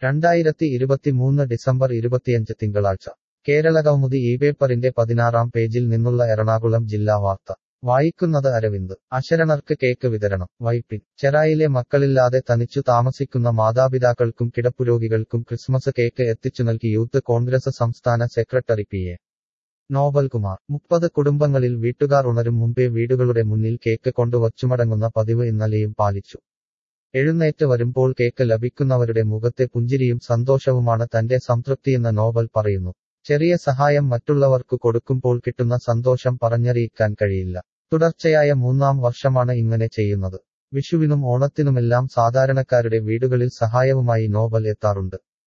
രണ്ടായിരത്തി ഇരുപത്തിമൂന്ന് ഡിസംബർ ഇരുപത്തിയഞ്ച് തിങ്കളാഴ്ച കേരള കൗമുദി ഈ പേപ്പറിന്റെ പതിനാറാം പേജിൽ നിന്നുള്ള എറണാകുളം ജില്ലാ വാർത്ത വായിക്കുന്നത് അരവിന്ദ് അശരണർക്ക് കേക്ക് വിതരണം വൈപ്പിൻ ചെറായിലെ മക്കളില്ലാതെ തനിച്ചു താമസിക്കുന്ന മാതാപിതാക്കൾക്കും കിടപ്പുരോഗികൾക്കും ക്രിസ്മസ് കേക്ക് എത്തിച്ചു നൽകി യൂത്ത് കോൺഗ്രസ് സംസ്ഥാന സെക്രട്ടറി പി എ നോബൽകുമാർ മുപ്പത് കുടുംബങ്ങളിൽ വീട്ടുകാർ ഉണരും മുമ്പേ വീടുകളുടെ മുന്നിൽ കേക്ക് കൊണ്ടു വച്ചുമടങ്ങുന്ന പതിവ് ഇന്നലെയും പാലിച്ചു എഴുന്നേറ്റ് വരുമ്പോൾ കേക്ക് ലഭിക്കുന്നവരുടെ മുഖത്തെ പുഞ്ചിരിയും സന്തോഷവുമാണ് തന്റെ സംതൃപ്തിയെന്ന് നോബൽ പറയുന്നു ചെറിയ സഹായം മറ്റുള്ളവർക്കു കൊടുക്കുമ്പോൾ കിട്ടുന്ന സന്തോഷം പറഞ്ഞറിയിക്കാൻ കഴിയില്ല തുടർച്ചയായ മൂന്നാം വർഷമാണ് ഇങ്ങനെ ചെയ്യുന്നത് വിഷുവിനും ഓണത്തിനുമെല്ലാം സാധാരണക്കാരുടെ വീടുകളിൽ സഹായവുമായി നോബൽ എത്താറുണ്ട്